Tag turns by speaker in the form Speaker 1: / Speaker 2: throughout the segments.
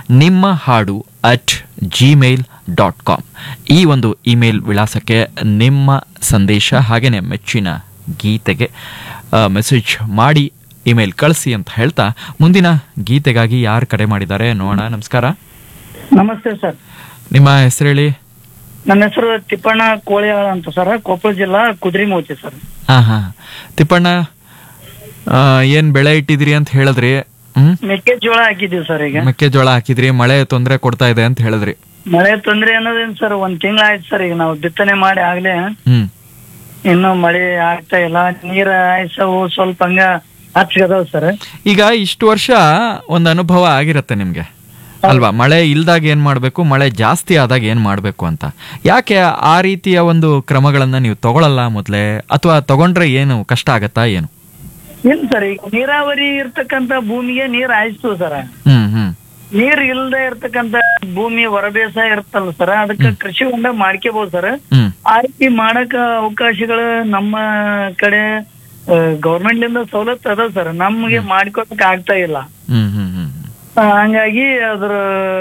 Speaker 1: ನಿಮ್ಮ ಹಾಡು at Gmail dot com ಈ ಒಂದು ಇಮೇಲ್ ವಿಳಾಸಕ್ಕೆ ನಿಮ್ಮ ಸಂದೇಶ ಹಾಗೆಯೇ ಮೆಚ್ಚಿನ ಗೀತೆಗೆ ಮೆಸೇಜ್ ಮಾಡಿ ಇಮೇಲ್ ಕಳಿಸಿ ಅಂತ ಹೇಳ್ತಾ ಮುಂದಿನ ಗೀತೆಗಾಗಿ ಯಾರು ಕರೆ ಮಾಡಿದ್ದಾರೆ ನೋಡೋಣ ನಮಸ್ಕಾರ
Speaker 2: ನಮಸ್ತೆ ಸರ್
Speaker 1: ನಿಮ್ಮ ಹೆಸರು ಹೇಳಿ
Speaker 2: ನನ್ನ ಹೆಸರು ತಿಪ್ಪಣ್ಣ ಕೋಳಿಯಾಳ ಅಂತ ಸರ್ ಕೊಪ್ಪಳ ಜಿಲ್ಲಾ ಕುದ್ರಿಮೂತಿ ಸರ್
Speaker 1: ಹಾಂ ಹಾಂ ತಿಪ್ಪಣ್ಣ ಆ, ಏನ್ ಬೆಳೆ ಇಟ್ಟಿದ್ರಿ ಅಂತ ಹೇಳಿದ್ರಿ ಹ್ಮ್
Speaker 2: ಮೆಕ್ಕೆಜೋಳ ಹಾಕಿದೀವಿ ಸರ್ ಈಗ
Speaker 1: ಮೆಕ್ಕೆಜೋಳ ಹಾಕಿದ್ರಿ ಮಳೆ ತೊಂದರೆ ಕೊಡ್ತಾ ಇದೆ ಅಂತ ಹೇಳಿದ್ರಿ
Speaker 2: ಮಳೆ ತೊಂದ್ರೆ ಅನ್ನೋದೇನ್ ಸರ್ ಒಂದ್ ತಿಂಗಳ ಆಯ್ತು ಸರ್ ಈಗ ನಾವು ಬಿತ್ತನೆ ಮಾಡಿ ಆಗ್ಲೇ
Speaker 1: ಹ್ಮ್
Speaker 2: ಇನ್ನು ಮಳೆ ಆಗ್ತಾ ಇಲ್ಲ ನೀರ ಆಯ್ಸವು ಸ್ವಲ್ಪ ಹಂಗ ಹಚ್ಗದಾವ್ ಸರ್
Speaker 1: ಈಗ ಇಷ್ಟು ವರ್ಷ ಒಂದು ಅನುಭವ ಆಗಿರತ್ತೆ ನಿಮ್ಗೆ ಅಲ್ವಾ ಮಳೆ ಇಲ್ದಾಗ ಏನ್ ಮಾಡ್ಬೇಕು ಮಳೆ ಜಾಸ್ತಿ ಆದಾಗ ಏನ್ ಮಾಡ್ಬೇಕು ಅಂತ ಯಾಕೆ ಆ ರೀತಿಯ ಒಂದು ಕ್ರಮಗಳನ್ನ ನೀವು ತಗೊಳಲ್ಲ ಮೊದ್ಲೇ ಅಥವಾ ತಗೊಂಡ್ರೆ ಏನು ಕಷ್ಟ ಆಗತ್ತಾ ಏನು
Speaker 2: ಇಲ್ಲ ಸರ್ ಈಗ ನೀರಾವರಿ ಇರ್ತಕ್ಕಂತ ಭೂಮಿಗೆ ನೀರ್ ಹಾಯಿಸ್ತು ಸರ್
Speaker 1: ಹ್ಮ್ ಹ್ಮ್
Speaker 2: ನೀರ್ ಇಲ್ದೇ ಇರ್ತಕ್ಕಂತ ಭೂಮಿ ಹೊರಬೇಸಾಯ ಇರ್ತಲ್ಲ ಸರ್ ಅದಕ್ಕೆ ಕೃಷಿ ಹೊಂಡ ಮಾಡ್ಕೋಬಹುದು ಸರ್
Speaker 1: ಹ್ಮ್
Speaker 2: ಆ ರೀತಿ ಮಾಡಕ ಅವಕಾಶಗಳು ನಮ್ಮ ಕಡೆ ಗೌರ್ಮೆಂಟ್ ಲಿಂದ ಸವಲತ್ತು ಅದ ಸರ್ ನಮ್ಗೆ ಮಾಡ್ಕೊಳಕ್ ಆಗ್ತಾ ಇಲ್ಲ
Speaker 1: ಹ್ಮ್ ಹ್ಮ್ ಹ್ಮ್
Speaker 2: ಆ, ಹಂಗಾಗಿ ಅದ್ರ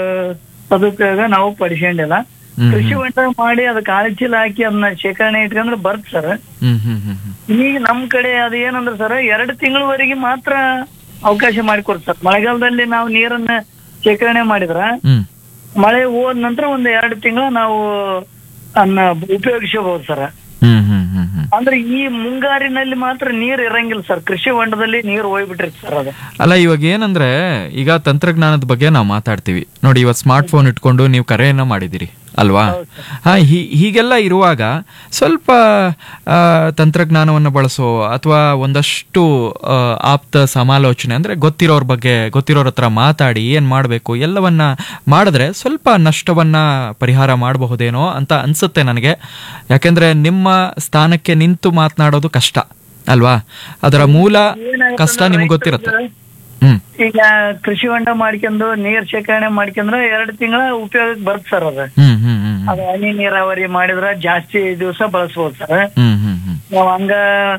Speaker 2: ಸದುಪಯೋಗ ನಾವು ಪಡಿಸ್ಕೊಂಡಿಲ್ಲ
Speaker 1: ಹ್ಮ್
Speaker 2: ಕೃಷಿ ಹೊಂಡ ಮಾಡಿ ಅದಕ್ಕೆ ಆಳಚೀಲ ಹಾಕಿ ಅದನ್ನ ಶೇಖರಣೆ ಇಟ್ಕೊಂಡ್ರೆ ಬರ್ತ್ ಸರ್
Speaker 1: ಹ್ಮ್ ಹ್ಮ್ ಹ್ಮ್ ಹ್ಮ್
Speaker 2: ಈಗ ನಮ್ ಕಡೆ ಅದು ಏನಂದ್ರೆ ಸರ್ ಎರಡು ತಿಂಗಳವರೆಗೆ ಮಾತ್ರ ಅವಕಾಶ ಮಾಡಿಕೊಡ್ತಾರೆ ಸರ್ ಮಳೆಗಾಲದಲ್ಲಿ ನಾವು ನೀರನ್ನ ಶೇಖರಣೆ ಮಾಡಿದ್ರ
Speaker 1: ಹ್ಮ್
Speaker 2: ಮಳೆ ಹೋದ ನಂತರ ಒಂದ್ ಎರಡು ತಿಂಗಳು ನಾವು ಅದನ್ನ ಉಪಯೋಗಿಸಬಹುದು ಸರ್
Speaker 1: ಹ್ಮ್ ಹ್ಮ್ ಹ್ಮ್ ಹ್ಮ್
Speaker 2: ಅಂದ್ರೆ ಈ ಮುಂಗಾರಿನಲ್ಲಿ ಮಾತ್ರ ನೀರ್ ಇರಂಗಿಲ್ಲ ಸರ್ ಕೃಷಿ ಹೊಂಡದಲ್ಲಿ ನೀರ್ ಹೋಗ್ಬಿಟ್ಟಿರುತ್ತೆ ಸರ್ ಅದು
Speaker 1: ಅಲ್ಲ ಇವಾಗ ಏನಂದ್ರೆ ಈಗ ತಂತ್ರಜ್ಞಾನದ ಬಗ್ಗೆ ನಾವು ಮಾತಾಡ್ತೀವಿ ನೋಡಿ ಇವತ್ತು ಸ್ಮಾರ್ಟ್ ಫೋನ್ ಇಟ್ಕೊಂಡು ನೀವು ಕರೆಯನ್ನ ಮಾಡಿದಿರಿ ಅಲ್ವಾ ಹಾ ಹೀ- ಹೀಗೆಲ್ಲ ಇರುವಾಗ ಸ್ವಲ್ಪ ಆ, ತಂತ್ರಜ್ಞಾನವನ್ನು ಬಳಸೋ ಅಥವಾ ಒಂದಷ್ಟು ಆ, ಆಪ್ತ ಸಮಾಲೋಚನೆ ಅಂದ್ರೆ ಗೊತ್ತಿರೋರ್ ಬಗ್ಗೆ ಗೊತ್ತಿರೋರ ಹತ್ರ ಮಾತಾಡಿ ಏನ್ ಮಾಡಬೇಕು ಎಲ್ಲವನ್ನ ಮಾಡಿದ್ರೆ ಸ್ವಲ್ಪ ನಷ್ಟವನ್ನ ಪರಿಹಾರ ಮಾಡಬಹುದೇನೋ ಅಂತ ಅನ್ಸುತ್ತೆ ನನಗೆ ಯಾಕೆಂದ್ರೆ ನಿಮ್ಮ ಸ್ಥಾನಕ್ಕೆ ನಿಂತು ಮಾತನಾಡೋದು ಕಷ್ಟ ಅಲ್ವಾ ಅದರ ಮೂಲ ಕಷ್ಟ ನಿಮ್ಗೆ ಗೊತ್ತಿರುತ್ತೆ ಹ್ಮ್
Speaker 2: ಈಗ ಕೃಷಿ ಹೊಂಡ ಮಾಡ್ಕೊಂಡು ನೀರ್ ಶೇಖರಣೆ ಮಾಡ್ಕೊಂಡ್ರೆ ಎರಡು ತಿಂಗಳ ಉಪಯೋಗಕ್ಕೆ ಬರುತ್ತೆ ಸರ್ ಅದು
Speaker 1: ಹ್ಮ್ ಹ್ಮ್ ಹ್ಮ್
Speaker 2: ಅದು ಹನಿ ನೀರಾವರಿ ಮಾಡಿದ್ರ ಜಾಸ್ತಿ ದಿವಸ ಬಳಸ್ಬೋದು ಸರ್
Speaker 1: ಹ್ಮ್ ಹ್ಮ್ ಹ್ಮ್
Speaker 2: ನಾವ್ ಹಂಗ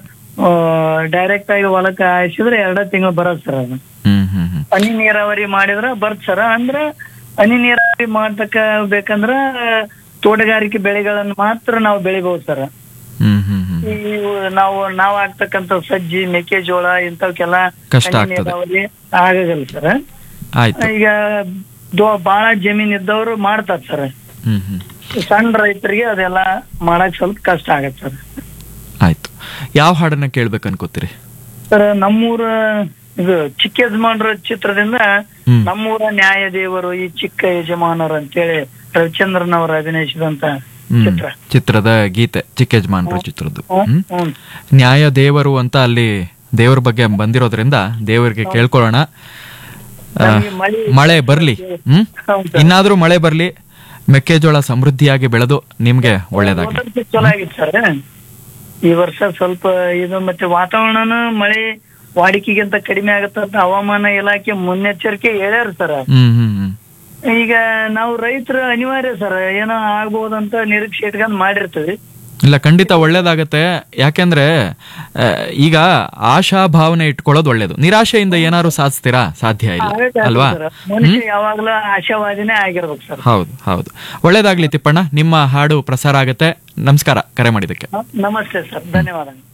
Speaker 2: ಡೈರೆಕ್ಟ್ ಆಗಿ ಹೊಲಕ್ಕೆ ಹಾಯಿಸಿದ್ರೆ ಎರಡ ತಿಂಗಳು ಬರತ್ ಸರ್ ಅದು
Speaker 1: ಹ್ಮ್ ಹ್ಮ್ ಹ್ಮ್
Speaker 2: ಹನಿ ನೀರಾವರಿ ಮಾಡಿದ್ರ ಬರ್ತ್ ಸರ್ ಅಂದ್ರ ಹನಿ ನೀರಾವರಿ ಮಾಡ್ತಕ್ಕ ಬೇಕಂದ್ರ ತೋಟಗಾರಿಕೆ ಬೆಳೆಗಳನ್ನ ಮಾತ್ರ ನಾವು ಬೆಳಿಬಹುದು ಸರ್
Speaker 1: ಹ್ಮ್ ಹ್ಮ್ ಹ್ಮ್
Speaker 2: ಈ ನಾವು ನಾವ್ ಆಗ್ತಕ್ಕಂತ ಸಜ್ಜಿ ಮೆಕ್ಕೆಜೋಳ ಇಂಥವಕ್ಕೆಲ್ಲ
Speaker 1: ಕಷ್ಟ
Speaker 2: ಹನಿ
Speaker 1: ಆಗ್ತದೆ.
Speaker 2: ನೀರಾವರಿ ಆಗಲ್ಲ ಸರ್
Speaker 1: ಆಯ್ತು
Speaker 2: ಈಗ ದೊ- ಬಾಳ ಜಮೀನ್ ಇದ್ದವ್ರು ಮಾಡ್ತಾರ ಸರ್
Speaker 1: ಹ್ಮ್ ಹ್ಮ್
Speaker 2: ಸಣ್ಣ ರೈತರಿಗೆ ಅದೆಲ್ಲ ಮಾಡಕ್ ಸ್ವಲ್ಪ ಕಷ್ಟ ಆಗತ್ತೆ ಸರ್
Speaker 1: ಆಯ್ತು ಯಾವ ಹಾಡನ್ನ ಕೇಳ್ಬೇಕು ಅನ್ಕೋತೀರಿ
Speaker 2: ಸರ್ ನಮ್ಮೂರ ಇದು ಚಿಕ್ಕ ಯಜಮಾನ್ರ ಚಿತ್ರದಿಂದ
Speaker 1: ಹ್ಮ್.
Speaker 2: ನಮ್ಮೂರ ನ್ಯಾಯ ದೇವರು ಈ ಚಿಕ್ಕ ಯಜಮಾನರು ಅಂತೇಳಿ ರವಿಚಂದ್ರನ್ ಅವರು ಅಭಿನಯಿಸಿದಂತ
Speaker 1: ಹ್ಮ್
Speaker 2: ಚಿತ್ರ
Speaker 1: ಚಿತ್ರದ ಗೀತೆ ಚಿಕ್ಕ ಯಜಮಾನ್ರ ಚಿತ್ರದ್ದು ಹ್ಮ್
Speaker 2: ಹ್ಮ್
Speaker 1: ನ್ಯಾಯ ದೇವರು ಅಂತ ಅಲ್ಲಿ ದೇವರ ಬಗ್ಗೆ ಬಂದಿರೋದ್ರಿಂದ ದೇವರಿಗೆ ಕೇಳ್ಕೊಳ್ಳೋಣ ಆ,
Speaker 2: ನಮ್ಗೆ ಮಳೆ
Speaker 1: ಮಳೆ ಬರ್ಲಿ ಹ್ಮ್
Speaker 2: ಹೌದು.
Speaker 1: ಇನ್ನಾದ್ರೂ ಮಳೆ ಬರ್ಲಿ ಮೆಕ್ಕೆಜೋಳ ಸಮೃದ್ಧಿಯಾಗಿ ಬೆಳೆದು ನಿಮ್ಗೆ ಒಳ್ಳೇದಾಗ್ಲಿ
Speaker 2: ಹೋದ ವರ್ಷ ಚಲೋ ಆಗಿತ್ತು ಸರ್ ಈ ವರ್ಷ ಸ್ವಲ್ಪ ಇದು ಮತ್ತೆ ವಾತಾವರಣನು ಮಳೆ ವಾಡಿಕೆಗಿಂತ ಕಡಿಮೆ ಆಗತ್ತಂತ ಹವಾಮಾನ ಇಲಾಖೆ ಮುನ್ನೆಚ್ಚರಿಕೆ ಹೇಳ್ಯಾರ ಸರ್
Speaker 1: ಹ್ಮ್ ಹ್ಮ್ ಹ್ಮ್
Speaker 2: ಈಗ ನಾವು ರೈತರು ಅನಿವಾರ್ಯ ಸರ್ ಏನೋ ಆಗ್ಬೋದಂತ ನಿರೀಕ್ಷೆ ಇಟ್ಕೊಂಡ್ ಮಾಡಿರ್ತೀವಿ
Speaker 1: ಇಲ್ಲ ಖಂಡಿತ ಒಳ್ಳೇದಾಗತ್ತೆ ಯಾಕೆಂದ್ರೆ ಆ, ಈಗ ಆಶಾ ಭಾವನೆ ಇಟ್ಕೊಳ್ಳೋದು ಒಳ್ಳೇದು ನಿರಾಶೆಯಿಂದ ಏನಾದ್ರು ಸಾಧಿಸ್ತೀರಾ ಸಾಧ್ಯ ಇಲ್ಲ
Speaker 2: ಆಗತ್ತೆ
Speaker 1: ಅಲ್ವಾ
Speaker 2: ಸರ್. ಮನುಷ್ಯ ಯಾವಾಗ್ಲೂ ಆಶಾವಾದಿನೇ ಆಗಿರ್ಬೇಕು ಸರ್
Speaker 1: ಹೌದು ಹೌದು ಒಳ್ಳೇದಾಗ್ಲಿ ತಿಪ್ಪಣ್ಣ ನಿಮ್ಮ ಹಾಡು ಪ್ರಸಾರ ಆಗತ್ತೆ ನಮಸ್ಕಾರ ಕರೆ ಮಾಡಿದ್ದಕ್ಕೆ
Speaker 2: ನಮಸ್ತೆ ಸರ್ ಧನ್ಯವಾದ